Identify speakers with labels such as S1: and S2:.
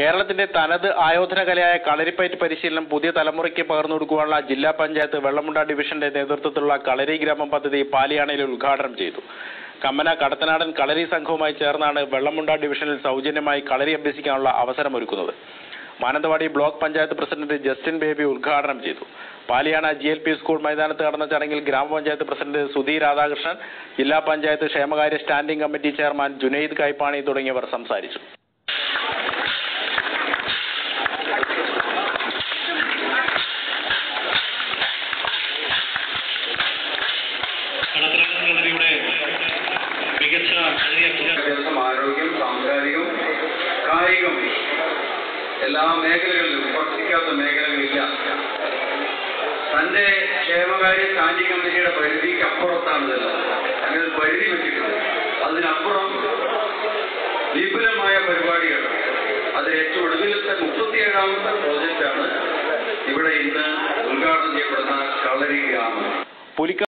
S1: കേരളത്തിന്റെ തനത് ആയോധന കലയായ കളരിപ്പയറ്റ് പരിശീലനം പുതിയ തലമുറയ്ക്ക് പകർന്നു കൊടുക്കുവാനുള്ള ജില്ലാ പഞ്ചായത്ത് വെള്ളമുണ്ട ഡിവിഷന്റെ നേതൃത്വത്തിലുള്ള കളരി ഗ്രാമം പദ്ധതി പാലിയാണയിൽ ഉദ്ഘാടനം ചെയ്തു കമ്മന കടത്തനാടൻ കളരി സംഘവുമായി ചേർന്നാണ് വെള്ളമുണ്ട ഡിവിഷനിൽ സൗജന്യമായി കളരി അഭ്യസിക്കാനുള്ള അവസരമൊരുക്കുന്നത് മാനന്തവാടി ബ്ലോക്ക് പഞ്ചായത്ത് പ്രസിഡന്റ് ജസ്റ്റിൻ ബേബി ഉദ്ഘാടനം ചെയ്തു Paliyana G L P school മൈതാനത്ത് നടന്ന ചടങ്ങിൽ ഗ്രാമപഞ്ചായത്ത് പ്രസിഡന്റ് സുധി രാധാകൃഷ്ണൻ ജില്ലാ പഞ്ചായത്ത് ക്ഷേമകാര്യ standing committee chairman Junaid Kaippani തുടങ്ങിയവർ സംസാരിച്ചു
S2: കടത്തനാടൻ കളരിയുടെ മികച്ച കളരി അഭ്യാസം
S3: വിദ്യാഭ്യാസം ആരോഗ്യം സാംസ്കാരികം കായികം എല്ലാ മേഖലകളിലും സ്പർശിക്കാത്ത മേഖലകളില്ല തന്റെ ക്ഷേമകാര്യ സ്റ്റാൻഡിംഗ് കമ്മിറ്റിയുടെ പരിധിക്ക് അപ്പുറത്താണ് ഇതെല്ലാം അങ്ങനെ ഒരു പരിധി വെച്ചിട്ടുണ്ട് അതിനപ്പുറം വിപുലമായ പരിപാടികൾ അതിൽ ഏറ്റവും ഒടുവിലത്തെ മുപ്പത്തിയേഴാമത്തെ പ്രോജക്റ്റാണ് ഇവിടെ ഇന്ന് ഉദ്ഘാടനം ചെയ്യപ്പെടുന്ന കളരി ഗ്രാമം
S1: പുലിക്ക